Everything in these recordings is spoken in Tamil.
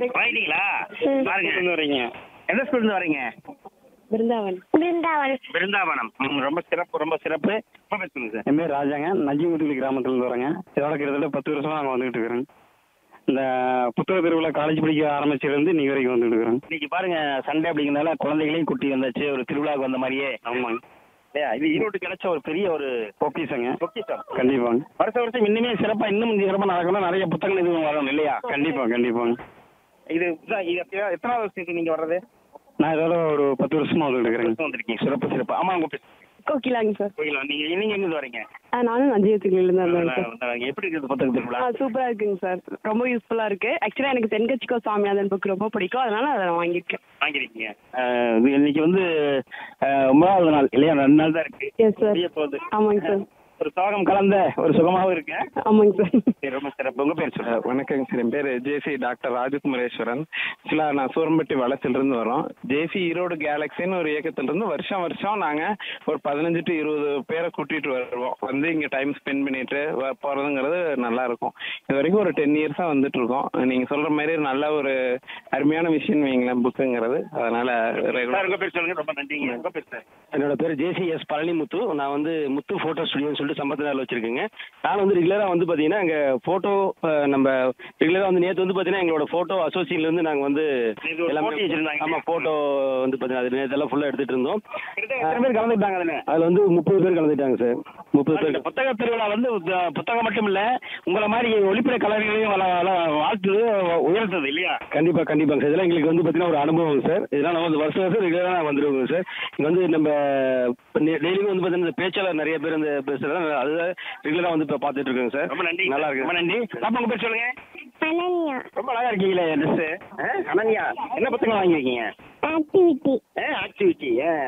வாங்கிட்டீங்களா ம். பாருங்க இருந்து வரீங்க எந்த ஸ்கூல்ல இருந்து வரீங்க பிருந்தாவன் பிருந்தாவன் பிருந்தாவனம் ம், ரொம்ப சிறப்பு ரொம்ப சிறப்பு ரொம்ப பேர் சொல்லுங்க சார் என் பேர் ராஜாங்க நஞ்சிமுத்துலி கிராமத்துலேருந்து வரேங்க இதோட கிட்டத்தட்ட பத்து வருஷமா நாங்கள் வந்துகிட்டு இருக்கிறோங்க இந்த புத்தக திருவிழா காலேஜ் படிக்க ஆரம்பிச்சிலேருந்து இன்னைக்கு வரைக்கும் வந்துட்டு இருக்கிறோங்க இன்னைக்கு பாருங்க சண்டே அப்படிங்கிறதுனால குழந்தைகளையும் குட்டி வந்தாச்சு ஒரு திருவிழாவுக்கு வந்த மாதிரியே ஆமாங்க இல்லையா இது ஈரோடு கிடைச்ச ஒரு பெரிய ஒரு பொக்கிசங்க பொக்கிஷம் கண்டிப்பாங்க வருஷ வருஷம் இன்னுமே சிறப்பா இன்னும் சிறப்பா நடக்கணும் நிறைய புத்தகங்கள் இதுவும் வரணும் இல்லையா கண்டிப்பாக கண்டிப்பாங்க இது இதான் இது எத்தனை- எத்தனாவது வருஷத்துக்கு நீங்க வர்றது நான் இதோட ஒரு பத்து வருஷமா வந்துட்டு இருக்கிறேங்க வருஷம் வந்திருக்கீங்க சிறப்பு சிறப்பு ஆமா உங்க பேர் கோகிலாங்க சார் கோயிலா நீங்க நீங்க எங்க வரீங்க ஆ, நானும் நஞ்சியத்துலேருந்து வந்தேன் சார் வந்தாங்க. எப்படி இருக்குது புத்தக திருவிழா ஆ சூப்பராக இருக்குங்க சார் ரொம்ப யூஸ்ஃபுல்லாக இருக்கு ஆக்சுவலாக எனக்கு தென்கட்சிக்கோ சாமிநாதன் புக் ரொம்ப பிடிக்கும் அதனால அதை நான் வாங்கியிருக்கேன் வாங்கிருக்கீங்க அஹ், இது இன்னைக்கு வந்து அஹ், ஒன்பதாவது நாள் இல்லையா ரெண்டு நாள் தான் இருக்கு எஸ் சார் முடிய போகுது ஆமாங்க சார் ஒரு சோகம் கலந்த ஒரு சுகமாவும் இருக்கு ஆமாங்க சார் சரி, ரொம்ப சிறப்பு உங்க பேர் சொல்லுங்க வணக்கங்க சார் என் பேர் ஜேசி டாக்டர் ராஜகுமரேஸ்வரன் ஆக்சுவலாக நான் சூரம்பட்டி வளத்திலிருந்து வரோம் ஜேசி ஈரோடு கேலக்சின்னு ஒரு இயக்கத்திலிருந்து வருஷம் வருஷம் நாங்கள் ஒரு பதினஞ்சு டு இருபது பேரை கூட்டிகிட்டு வருவோம் வந்து இங்கே டைம் ஸ்பெண்ட் பண்ணிட்டு வ- போறதுங்கிறது நல்லா இருக்கும் இது வரைக்கும் ஒரு டென் இயர்ஸாக வந்துட்டு இருக்கோம் நீங்கள் சொல்கிற மாதிரி நல்ல ஒரு அருமையான விஷயம் வைங்களேன் புக்குங்கிறது அதனால சார் regular- உங்க பேர் சொல்லுங்க ரொம்ப நன்றிங்க உங்க பேர் சார் என்னோட பேர் ஜேசி எஸ் பழனிமுத்து நான் வந்து முத்து ஃபோட்டோ ஸ்டுடியோன்னு சொல்லிட்டு சம்பத்தினால வச்சிருக்கேங்க நான் வந்து ரெகுலராக வந்து பார்த்தீங்கன்னா எங்க ஃபோட்டோ நம்ம ரெகுலராக வந்து நேற்று வந்து பார்த்தீங்கன்னா எங்களோட ஃபோட்டோ அசோசியேட்லேருந்து நாங்கள் வந்து நேத்து ஒரு போட்டி வச்சிருந்தாங்க. ஆமாம் ஃபோட்டோ வந்து பார்த்தீங்கன்னா அது நேற்றெல்லாம் ஃபுல்லாக எடுத்துகிட்டு இருந்தோம் கிட்டத்தட்ட எத்தனை பேர் கலந்துட்டாங்க அதுல அதில் வந்து முப்பது பேர் கலந்துட்டாங்க சார் முப்பது இந்த பேர் புத்தக திருவிழா வந்து உத்த- புத்தகம் மட்டும் இல்ல உங்களை மாதிரி ஒளிப்பட கலைஞர்களையும் வள- வள- வாழ்த்து உயர்த்தது இல்லையா கண்டிப்பாக கண்டிப்பாங்க சார் இதெல்லாம் எங்களுக்கு வந்து பார்த்தீங்கன்னா ஒரு அனுபவம் சார் இதெல்லாம் நம்ம வந்து வருஷம் வருஷம் ரெகுலராக வந்துருவோங்க சார் இங்கே வந்து நம்ம டெய்லியும் வந்து பார்த்தீங்கன்னா இந்த பேச்சாளர் நிறைய பேர் இந்த பேசுகிறதா அது ரெகுலராக வந்து இப்போ பார்த்துட்டு இருக்கோங்க சார் ரொம்ப நன்றி நல்லா சார். இருக்கு ரொம்ப நன்றி பாப்பா உங்க பேர் சொல்லுங்க அனன்யா ரொம்ப அழகா இருக்கீங்களே ட்ரெஸ் அனன்யா என்ன புத்தகம் வாங்கியிருக்கீங்க ஆக்டிவிட்டி ஆக்டிவிட்டி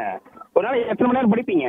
ஒரு நாள் எத்தனை மணி நேரம் படிப்பீங்க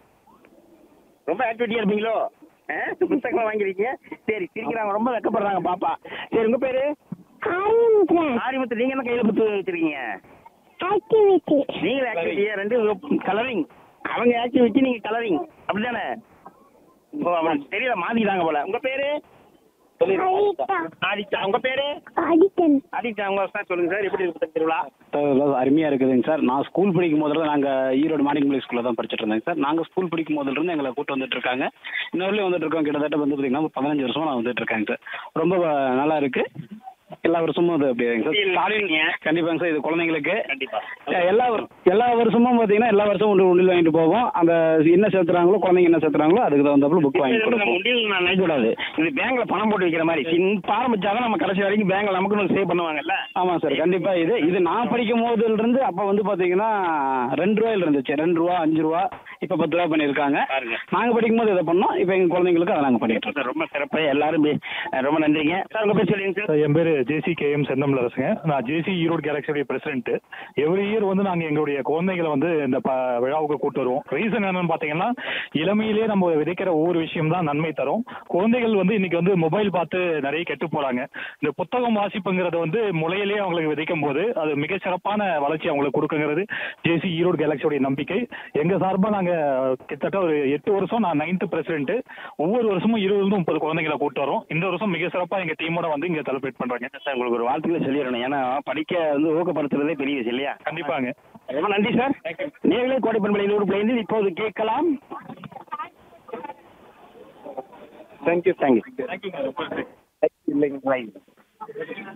ரொம்ப ஆக்டிவிட்டியா இருப்பீங்களோ ஆ, புத்தகம் வாங்கிருக்கீங்க சரி சிரிக்கிறாங்க ரொம்ப வெக்கப்படுறாங்க பாப்பா சரி உங்க பேரு ஆரியமுத்ரன் ஆரிமுத்து நீங்க என்ன கையில புத்தகம் வச்சிருக்கீங்க ஆக்டிவிட்டி நீங்க ஆக்டிவிட்டியா ரெண்டு கலரிங் அவங்க ஆக்டிவிட்டி நீங்க கலரிங் அப்படிதானே ஓ, அவன் தெரியல மாத்திட்டாங்க போல உங்க பேரு ஆதித்தா. ஆதித்தா உங்க பேரு ஆதித்தன் ஆதித்தா உங்க சார் சொல்லுங்க சார் எப்படி இருக்கு புத்தக திருவிழா அருமையாக இருக்குதுங்க சார் நான் ஸ்கூல் படிக்கும் போதுல நாங்கள் ஈரோடு மார்னிங் பப்ளிக் ஸ்கூலில் தான் படிச்சுட்டு இருந்தேங்க சார் நாங்கள் ஸ்கூல் படிக்கும் போதுல இருந்து எங்களை கூட்டு வந்துட்டு இருக்காங்க இன்னொருலையும் வந்துட்டு இருக்கோம் கிட்டத்தட்ட வந்து பார்த்தீங்கன்னா பதினஞ்சு வருஷமா நான் வந்துட்டு இருக்கேங்க சார் ரொம்ப அஹ், நல்லா இருக்கு எல்லா வருஷமும் அது அப்படியேங்க சார் காலையில் கண்டிப்பாங்க சார் இது குழந்தைங்களுக்கு கண்டிப்பா அஹ், எல்லா வரு- எல்லா வருஷமும் பார்த்தீங்கன்னா எல்லா வருஷமும் ஒன்று ஒன்றில் வாங்கிட்டு போவோம் அந்த என்ன சேர்த்துறாங்களோ குழந்தைங்க என்ன சேர்த்துறாங்களோ அதுக்கு தகுந்தாப்புல புக் வாங்கி நம்ம கொடுப்போம் முடிவு நான் நினைக்க கூடாது இது பேங்க்ல பணம் போட்டு வைக்கிற மாதிரி இப்ப ஆரம்பிச்சாதான் நம்ம கடைசி வரைக்கும் பேங்க்ல நமக்கு சேவ் பண்ணுவாங்கல்ல ஆமாம் சார் கண்டிப்பாக இது இது நான் படிக்கும் போதுல இருந்து அப்போ வந்து பார்த்தீங்கன்னா ரெண்டு ரூபாயில இருந்துச்சு ரெண்டு ரூபா அஞ்சு ரூபா இப்போ பத்து ரூபா பண்ணியிருக்காங்க பாருங்க. நாங்கள் படிக்கும் போது இதை பண்ணோம் இப்போ எங்கள் குழந்தைங்களுக்கு அதை நாங்கள் பண்ணிட்டு இருக்கோம் சார் ரொம்ப சிறப்பு எல்லாரும் பே- ரொம்ப நன்றிங்க சார் உங்க பேர் சொல்லுங்க சார் சார் என் பேர் ஜேசி கே எம் செந்தமிழரசுங்க நான் ஜேசி ஈரோடு கேலக்சியுடைய பிரசிடென்ட் எவ்ரி இயர் வந்து நாங்கள் எங்களுடைய குழந்தைகளை வந்து இந்த ப விழாவுக்கு கூட்டு வருவோம் ரீசன் என்னன்னு பார்த்தீங்கன்னா இளமையிலே நம்ம விதைக்கிற ஒவ்வொரு விஷயம் தான் நன்மை தரும் குழந்தைகள் வந்து இன்னைக்கு வந்து மொபைல் பார்த்து நிறைய கெட்டு போறாங்க இந்த புத்தகம் வாசிப்புங்கிறது வந்து முளையிலே அவங்களுக்கு விதைக்கும் போது அது மிக சிறப்பான வளர்ச்சி அவங்களுக்கு கொடுக்குங்கிறது ஜேசி ஈரோடு கேலக்சியோடைய நம்பிக்கை எங்க சார்பாக நாங்கள் கிட்டத்தட்ட ஒரு எட்டு வருஷம் நான் நைன்த் பிரசிடென்ட் ஒவ்வொரு வருஷமும் இருபது முப்பது குழந்தைகளை கூட்டு வரோம் இந்த வருஷம் மிக சிறப்பாக எங்க டீமோட வந்து இங்க செலிப்ரேட் பண்றாங்க சார் உங்களுக்கு ஒரு வாழ்த்துக்களை சொல்லிடணும் ஏன்னா படிக்க வந்து ஊக்கப்படுத்துறதே பெரிய விஷயம் இல்லையா கண்டிப்பாங்க ரொம்ப நன்றி சார் நேர்களே கோடை பண்பலை நூறு பிள்ளைந்து இப்போது கேட்கலாம் தேங்க்யூ தேங்க்யூ இல்லைங்க